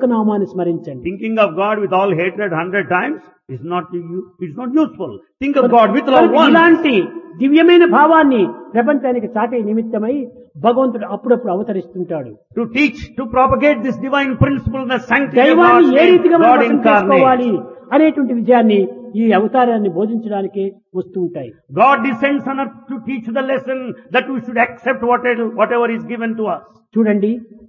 నామాన్ని స్మరించండి Thinking of God with all hatred hundred times is not u- it's not useful. Think of God with love కనుక once. ఇలాంటి దివ్యమైన భావాన్ని ప్రపంచానికి చాటే నిమిత్తమై భగవంతుడు అప్పుడప్పుడు అవతరిస్తుంటాడు To teach, to propagate this divine principle, the sanctity of దైవాన్ని God's ఏ name, రీతిగా మనం God అర్థం చేసుకోవాలి incarnate. అనేటువంటి విజయాన్ని ఈ అవతారాన్ని బోధించడానికే వస్తూ ఉంటాయి God descends on earth to teach the lesson that we should accept whatever, whatever is given to us. చూడండి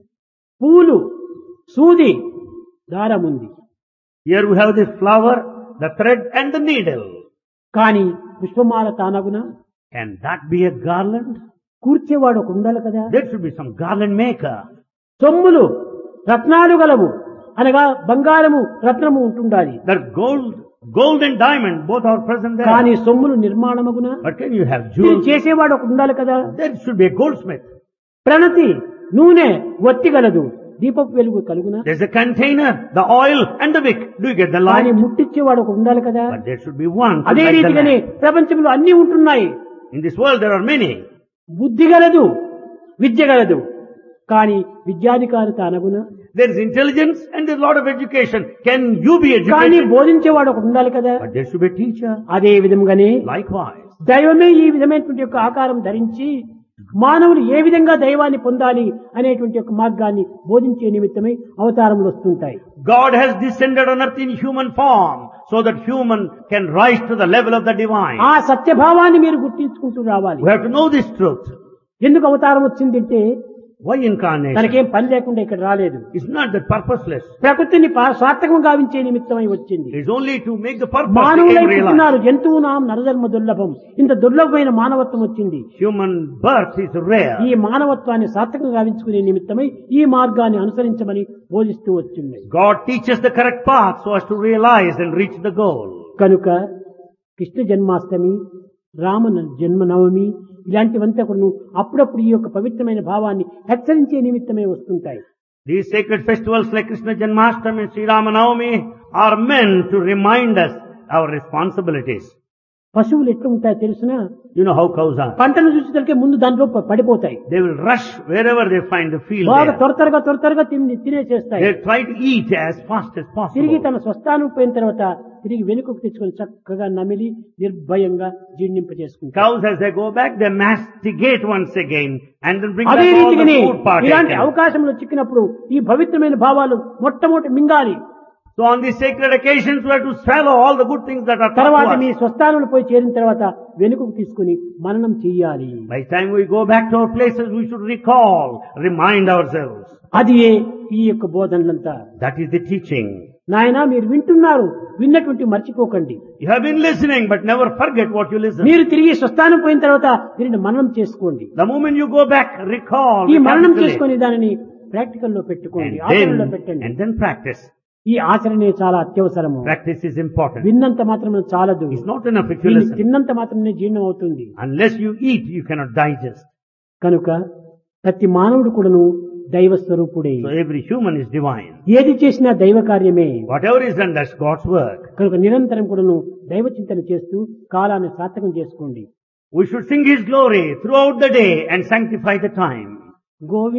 పూలు సూది దారం ఉంది Here we have the flower, the thread and the needle. కానీ పుష్పమాల తానగున Can that be a garland? కూర్చేవాడు ఒక ఉండాలి కదా There should be some garland maker. సొమ్ములు రత్నాలు గలవు అనగా బంగారము రత్నము ఉంటుండాలి That gold, gold and diamond both are present కానీ there. సొమ్ములు నిర్మాణమగున But can you have ఇది jewels? చేసేవాడు ఒక ఉండాలి కదా There should be a goldsmith. ప్రణతి నూనె ఒత్తి గలదు దీపపు వెలుగు కలుగున There's a container, the oil and the wick. Do you get the కానీ light? ముట్టించేవాడు ఒక ఉండాలి కదా But there should be one. to అదే light the రీతిగానే lamp. ప్రపంచంలో అన్ని ఉంటున్నాయి In this world there are many. బుద్ధి గలదు విద్య గలదు కానీ విద్యాధికారి తానగున There is intelligence and there's a lot of education. Can you be కానీ educated? బోధించేవాడు ఒక ఉండాలి కదా But there should be a teacher. అదే విధంగానే Likewise. దైవమే ఈ విధమైనటువంటి యొక్క ఆకారం ధరించి మానవులు ఏ విధంగా దైవాన్ని పొందాలి అనేటువంటి ఒక మార్గాన్ని బోధించే నిమిత్తమై అవతారములు వస్తుంటాయి God has descended on earth in human form so that human can rise to the level of the divine. ఆ సత్యభావాన్ని మీరు గుర్తించుకుంటూ రావాలి We have to know this truth. ఎందుకు అవతారం వచ్చిందంటే Why incarnation? తనకేం పని లేకుండా ఇక్కడ రాలేదు It's not that purposeless. ప్రకృతిని పా- సార్థకం గావించే నిమిత్తమై వచ్చింది It's only to make the purpose మానవులై become realized. పుట్టినారు జంతువు నాం నరధర్మ దుర్లభం ఇంత దుర్లభమైన మానవత్వం వచ్చింది Human birth is rare. ఈ మానవత్వాన్ని సార్థకం గావించుకునే నిమిత్తమై ఈ మార్గాన్ని అనుసరించమని బోధిస్తూ వచ్చింది God teaches the correct path so as to realize and reach the goal. కనుక కృష్ణ జన్మాష్టమి రామ న- జన్మనవమి ఇలాంటివంతా కూడా అప్పుడప్పుడు ఈ యొక్క పవిత్రమైన భావాన్ని హెచ్చరించే నిమిత్తమే వస్తుంటాయి These sacred festivals like Krishna Janmashtami and Sri Ramanavami are meant to remind us our responsibilities. పశువులు ఎట్లా ఉంటాయో తెలిసిన You know how cows are. పంటను చూసేసరికి ముందు దాంట్లో ప- పడిపోతాయి They will rush wherever they find the field బాగా there. త్వర త్వరగా త్వర త్వరగా తిని తినేసేస్తాయి They try to eat as fast as తిరిగి possible. తన స్వస్థానం పోయిన తర్వాత తిరిగి వెనుకకు తెచ్చుకొని చక్కగా నమిలి నిర్భయంగా జీర్ణింప చేసుకుంటారు Cows as they go back, they masticate once again and then bring అదే back all the రీతిగానే food part. ఇలాంటి taken. అవకాశంలో చిక్కినప్పుడు ఈ పవిత్రమైన భావాలు మొట్టమొదటి మింగాలి So on these sacred occasions, we have to swallow all the good things that are taught తర్వాత to me us. స్వస్థానంలో పోయి చేరిన తర్వాత వెనుకకు తీసుకుని మననం చెయ్యాలి By the time we go back to our places, we should recall, remind ourselves. అది ఈ యొక్క బోధనలంతా That is the teaching. నాయన మీరు వింటున్నారు విన్నటువంటి మర్చిపోకండి You have been listening, but never forget what you listen. మీరు తిరిగి స్వస్థానం పోయిన తర్వాత దీనిని మననం చేసుకోండి The moment you go back, recall. ఈ మననం recapitulate, చేసుకొని దానిని ప్రాక్టికల్ లో పెట్టుకోండి and ఆచరణలో then, పెట్టండి and then practice. ఈ ఆచరణే చాలా అత్యవసరము Practice is important. విన్నంత మాత్రమే చాలదు It's not enough if you దీన్ని listen. తిన్నంత మాత్రమే జీర్ణం అవుతుంది Unless you eat, you cannot digest. కనుక ప్రతి మానవుడు కూడాను దైవ స్వరూపుడే So every human is divine. ఏది చేసినా దైవ కార్యమే Whatever is done, that's God's work. కనుక నిరంతరం కూడాను దైవ చింతన చేస్తూ కాలాన్ని సార్థకం చేసుకోండి We should sing His glory throughout the day and sanctify the time. గోవి